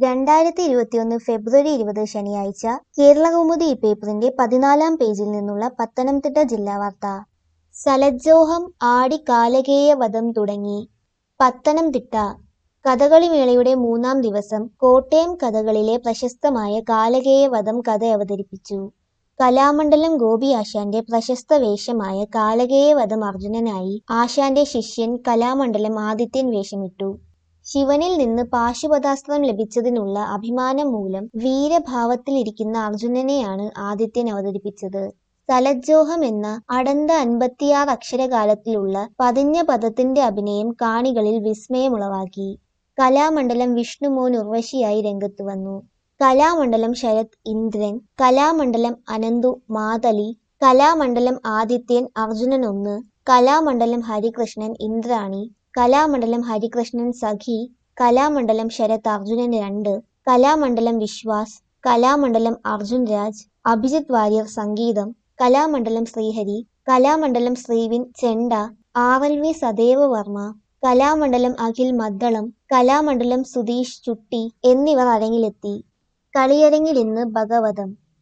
രണ്ടായിരത്തി ഇരുപത്തിയൊന്ന് ഫെബ്രുവരി ഇരുപത് ശനിയാഴ്ച കേരളകൗമുദി ഈ പേപ്പറിന്റെ പതിനാലാം പേജിൽ നിന്നുള്ള പത്തനംതിട്ട ജില്ലാ വാർത്ത സലജ്ജോഹം ആടി കാലകേയ വധം തുടങ്ങി പത്തനംതിട്ട കഥകളിമേളയുടെ മൂന്നാം ദിവസം കോട്ടയം കഥകളിലെ പ്രശസ്തമായ കാലകേയ വധം കഥ അവതരിപ്പിച്ചു കലാമണ്ഡലം ഗോപി ആശാന്റെ പ്രശസ്ത വേഷമായ കാലകേയ വധം അർജുനനായി ആശാന്റെ ശിഷ്യൻ കലാമണ്ഡലം ആദിത്യൻ വേഷമിട്ടു ശിവനിൽ നിന്ന് പാശുപതാസ്ത്രം ലഭിച്ചതിനുള്ള അഭിമാനം മൂലം വീരഭാവത്തിലിരിക്കുന്ന അർജുനനെയാണ് ആദിത്യൻ അവതരിപ്പിച്ചത് സലജ്ജോഹം എന്ന അടന്ത അൻപത്തിയാറ് അക്ഷരകാലത്തിലുള്ള പതിഞ്ഞ പദത്തിന്റെ അഭിനയം കാണികളിൽ വിസ്മയമുളവാക്കി കലാമണ്ഡലം വിഷ്ണുമോൻ ഉർവശിയായി രംഗത്ത് വന്നു കലാമണ്ഡലം ശരത് ഇന്ദ്രൻ കലാമണ്ഡലം അനന്തു മാതലി കലാമണ്ഡലം ആദിത്യൻ അർജുനൻ ഒന്ന് കലാമണ്ഡലം ഹരികൃഷ്ണൻ ഇന്ദ്രാണി കലാമണ്ഡലം ഹരികൃഷ്ണൻ സഖി കലാമണ്ഡലം ശരത് അർജുനൻ രണ്ട് കലാമണ്ഡലം വിശ്വാസ് കലാമണ്ഡലം അർജുൻ രാജ് അഭിജിത് വാര്യർ സംഗീതം കലാമണ്ഡലം ശ്രീഹരി കലാമണ്ഡലം ശ്രീവിൻ ചെണ്ട R L V Sadeva Varma Kalamandalam Akhil മദ്ദളം കലാമണ്ഡലം സുധീഷ് ചുട്ടി എന്നിവർ അരങ്ങിലെത്തി കളിയരങ്ങിൽ ഇന്ന് ഭഗവതം